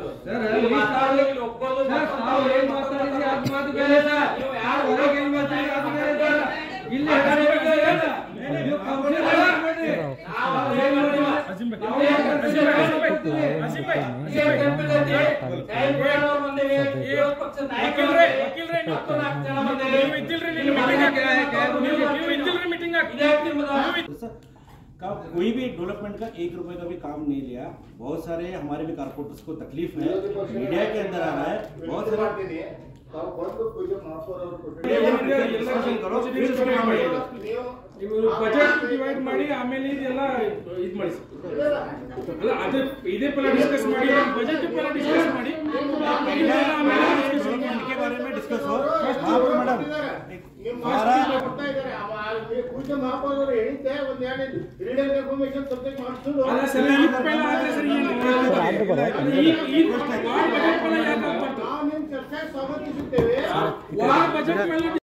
Sir, ಇಲ್ಲಿ ಈ ಮಾತಾಡೋದು, ತಾವು- ಇಲ್ಲಿ ಒಪ್ಪೋದು, ಸರ್, ತಾವು ಏನ್ ಮಾತಾಡಿದ್ರಿ ಅದು ಮಾತು ಬೇರೆ ಸರ್. ಯಾರು ಹೊರಗೆ ಏನ್ ಮಾತಾಡಿದ್ರಿ ಅದು ಬೇರೆ ಸರ್. ಇಲ್ಲಿ ಹೆಸರು ಇಲ್ಲ. ನೀವು ಕೌನ್ಸಿಲ್ ಮಾಡ್ಬೇಡಿ. ನಾವು ಏನ್ ಮಾಡಿಲ್ಲ? ನಾವು ಏನ್ ಕಲ್ಪಿಸಿಲ್ಲ? ಏನ್ ಕಲ್ಪಿಸೈತಿ? ಟೈಮ್ ಕೊಡೋರು ಬಂದಿವಿ, ವಿರೋಧ ಪಕ್ಷದ ನಾಯಕರು ಬಂದಿವಿ, ಹತ್ತು ನಾಲ್ಕು ಜನ ಬಂದಿವಿ. ಇಲ್ಲಿ ಮಾತಾಡಕ್ಕೆ ಇದೇ ನಿಮ್ಮದು तो सर का कोई भी डेवलपमेंट का एक रुपए का भी काम नहीं लिया बहुत सारे हमारे भी कारपोरेटर्स को तकलीफ है मीडिया के अंदर आ रहा है बहुत सारे ತಾವು ಬಂದು ಪೂಜೆ ಮಾಡ್ಸೋರು डिस्कशन करो फिर उसको काम बढ़ेगा ಇವರು ಬಜೆಟ್ ಡಿವೈಡ್ ಮಾಡಿ ಆಮೇಲೆ ಇದೆಲ್ಲ ಇದು ಮಾಡಿ ಸರ್. ಅಲ್ಲ ಅದು ಇದೇ ಪರ ಡಿಸ್ಕಸ್ ಮಾಡಿ ಬಜೆಟ್ ಪರ ಡಿಸ್ಕಸ್ ಮಾಡಿ पहले ಆಮೇಲೆ डेवलपमेंट के बारे में डिस्कस हो वहाँ पर मैडम हमारा ಕೊಡ್ತಾ ಇದ್ದಾರೆ ಅವ ಆ ಪೂಜೆ ಮಹಾಪೌರರು ಹೇಳಿದ್ದೆ ಒಂದ್ ಎರಡು ರೀಡರ್ ಇನ್ಫಾರ್ಮೇಶನ್ ಸಬ್ಜೆಕ್ಟ್ ಮಾಡಿಸೋದು ಅಲ್ಲ ಸರ್ ಈಗ ಪೈಲ ಆದ್ರೆ ಸರ್ ಏನು ಅದು ಈ ಈ ವಾರ್ ಬಜೆಟ್ ಪೈಲ ಯಾಕೆ ಆಗ್ಬಾರ್ದು ನಾವು ನಿಮ್ ಚರ್ಚೆ ಸ್ವಾಗತಿಸುತ್ತೇವೆ ವಾರ್ ಬಜೆಟ್ ಮೇಲೆ